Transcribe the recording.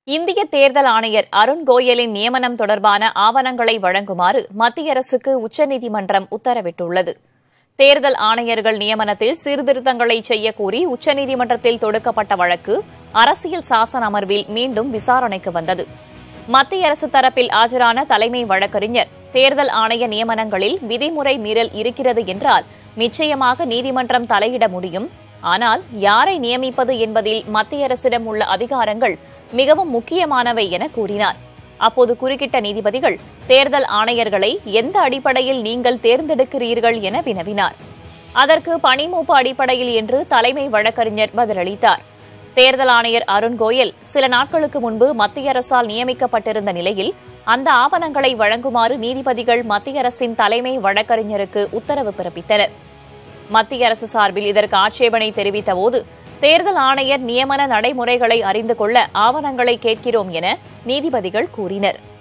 இந்திய தேர்தல் ஆணையர் அருண் கோயலின் நியமனம் தொடர்பான ஆவணங்களை வழங்குமாறு மத்திய அரசுக்கு உச்சநீதிமன்றம் உத்தரவிட்டுள்ளது தேர்தல் ஆணையர்கள் நியமனத்தில் சீர்திருத்தங்களை செய்யக்கோரி உச்சநீதிமன்றத்தில் தொடுக்கப்பட்ட வழக்கு அரசியல் சாசன அமர்வில் மீண்டும் விசாரணைக்கு வந்தது மத்திய அரசு தரப்பில் ஆஜரான தலைமை வழக்கறிஞர் தேர்தல் ஆணைய நியமனங்களில் விதிமுறை மீறல் இருக்கிறது என்றால் நிச்சயமாக நீதிமன்றம் தலையிட முடியும் ஆனால் யாரை நியமிப்பது என்பதில் மத்திய அரசிடம் உள்ள அதிகாரங்கள் மிகவும் முக்கியமானவை என கூறினார் அப்போது குறுக்கிட்ட நீதிபதிகள் தேர்தல் ஆணையர்களை எந்த அடிப்படையில் நீங்கள் தேர்ந்தெடுக்கிறீர்கள் என வினவினார் அதற்கு பணிமூப்பு அடிப்படையில் என்று தலைமை வழக்கறிஞர் பதிலளித்தார் தேர்தல் ஆணையர் அருண் கோயல் சில நாட்களுக்கு முன்பு மத்திய அரசால் நியமிக்கப்பட்டிருந்த நிலையில் அந்த ஆவணங்களை வழங்குமாறு நீதிபதிகள் மத்திய அரசின் தலைமை வழக்கறிஞருக்கு உத்தரவு பிறப்பித்தனர் மத்திய அரசு சார்பில் இதற்கு ஆட்சேபனை தெரிவித்தபோது தேர்தல் ஆணையர் நியமன நடைமுறைகளை அறிந்து கொள்ள ஆவணங்களை கேட்கிறோம் என நீதிபதிகள் கூறினர்